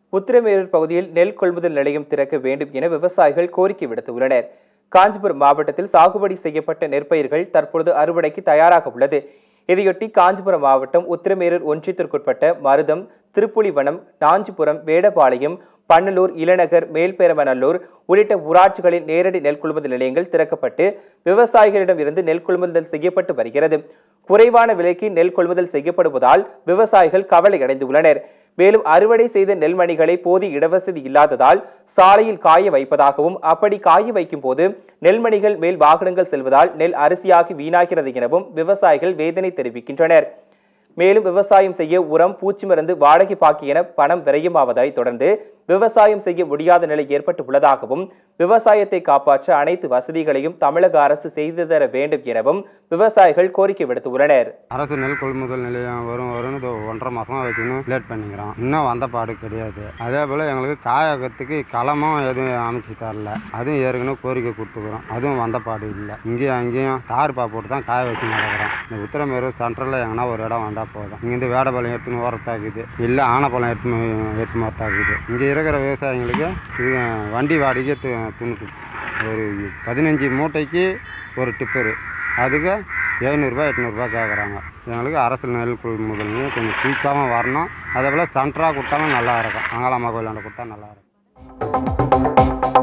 உத்திரமேரூர் பகுதியில் நெல் கொள்முதல் நிலையம் திறக்க வேண்டும் என விவசாயிகள் கோரிக்கை விடுத்துள்ளனர் காஞ்சிபுரம் மாவட்டத்தில் சாகுபடி செய்யப்பட்ட நெற்பயிர்கள் தற்பொழுது அறுவடைக்கு தயாராக உள்ளது இதையொட்டி காஞ்சிபுரம் மாவட்டம் உத்திரமேரூர் ஒன்றியத்திற்குட்பட்ட மருதம் திருப்புலிவனம் நாஞ்சிபுரம் வேடபாளையம் பன்னலூர் இளநகர் மேல்பெரமநல்லூர் உள்ளிட்ட ஊராட்சிகளில் நேரடி நெல் கொள்முதல் நிலையங்கள் திறக்கப்பட்டு விவசாயிகளிடம் இருந்து நெல் கொள்முதல் செய்யப்பட்டு வருகிறது குறைவான விலைக்கு நெல் கொள்முதல் செய்யப்படுவதால் விவசாயிகள் கவலை அடைந்துள்ளனர் மேலும் அறுவடை செய்த நெல்மணிகளை போதிய இடவசதி இல்லாததால் சாலையில் காய வைப்பதாகவும் அப்படி காய வைக்கும் போது நெல்மணிகள் மேல் வாகனங்கள் செல்வதால் நெல் அரிசியாகி வீணாகிறது எனவும் விவசாயிகள் வேதனை தெரிவிக்கின்றனர் மேலும் விவசாயம் செய்ய உரம் பூச்சி மருந்து வாடகை பாக்கி என பணம் விரயமாவதை தொடர்ந்து விவசாயம் செய்ய முடியாத நிலை ஏற்பட்டு உள்ளதாகவும் விவசாயத்தை காப்பாற்ற அனைத்து வசதிகளையும் தமிழக அரசு செய்து தர வேண்டும் எனவும் விவசாயிகள் கோரிக்கை விடுத்துள்ளனர் அரசு நெல் கொள்முதல் நிலையம் வரும் வரும்னு இதோ ஒன்றரை மாசமா வச்சுன்னு லேட் பண்ணிக்கிறோம் இன்னும் வந்த பாடு கிடையாது அதே போல் எங்களுக்கு காயகத்துக்கு களமும் எதுவும் அமைச்சு தரல அதுவும் ஏற்கனவே கோரிக்கை கொடுத்துக்கிறோம் அதுவும் வந்த பாடு இல்லை இங்கேயும் அங்கேயும் தார் பா போட்டு தான் காய வச்சு நடக்கிறோம் இந்த உத்திரமேரூர் சென்ட்ரலில் எங்கன்னா ஒரு இடம் வந்தால் போதும் இங்கேருந்து வேடபாளையம் எடுத்துன்னு ஓரத்தாக்குது இல்லை ஆனப்பாளையம் எடுத்துன்னு எடுத்துன்னு வரத்தாக்குது இங்கே இருக்கிற விவசாயிங்களுக்கு இது வண்டி வாடகை து துணுக்கு ஒரு பதினஞ்சு மூட்டைக்கு ஒரு டிப்பரு அதுக்கு எழுநூறுபா எட்நூறுபா கேட்குறாங்க எங்களுக்கு அரசு நெல் கொள்முதல் நிலையம் கொஞ்சம் குயிக்காகவும் வரணும் அதே போல் சென்டராக கொடுத்தாலும் நல்லா இருக்கும் அங்காளம்மா கோயிலாண்ட கொடுத்தா நல்லா இருக்கும்